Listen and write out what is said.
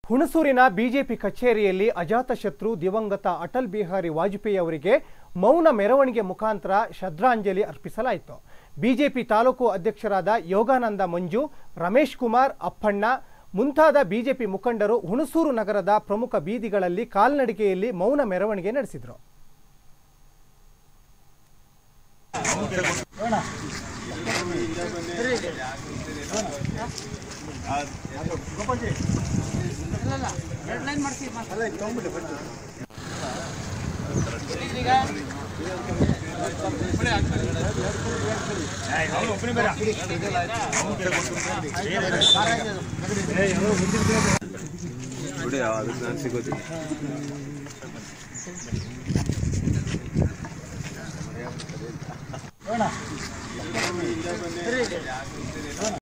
ಹುಣಸೂರಿನ BJP ಕಚೇರಿಯಲ್ಲಿ ಅಜಾತಶತ್ರು ದಿವಂಗತ ಅಟಲ್ ಬಿಹಾರಿ ವಾಜಪೇಯಿ ಅವರಿಗೆ ಮೌನ ಮೆರವಣಿಗೆ ಮುಖಾಂತರ ಶ್ರದ್ಧಾಂಜಲಿ ಅರ್ಪಿಸಲಾಯಿತು ಬಿಜೆಪಿ ತಾಲೂಕು ಅಧ್ಯಕ್ಷರಾದ ಯೋಗಾನಂದ ಮಂಜು ರಮೇಶ್ ಕುಮಾರ್ ಅಪ್ಪಣ್ಣ ಮುಂತಾದ ಬಿಜೆಪಿ ಮುಖಂಡರು ಹುಣಸೂರು ನಗರದ ಪ್ರಮುಖ ಬೀದಿಗಳಲ್ಲಿ ಕಾಲ್ನಡಿಗೆಯಲ್ಲಿ ಮೌನ ಮೆರವಣಿಗೆ ನಡೆಸಿದರು ಬಿಡಿ ಅದಕ್ಕೆ ನಾನು ಸಿಗೋದಿಲ್ಲ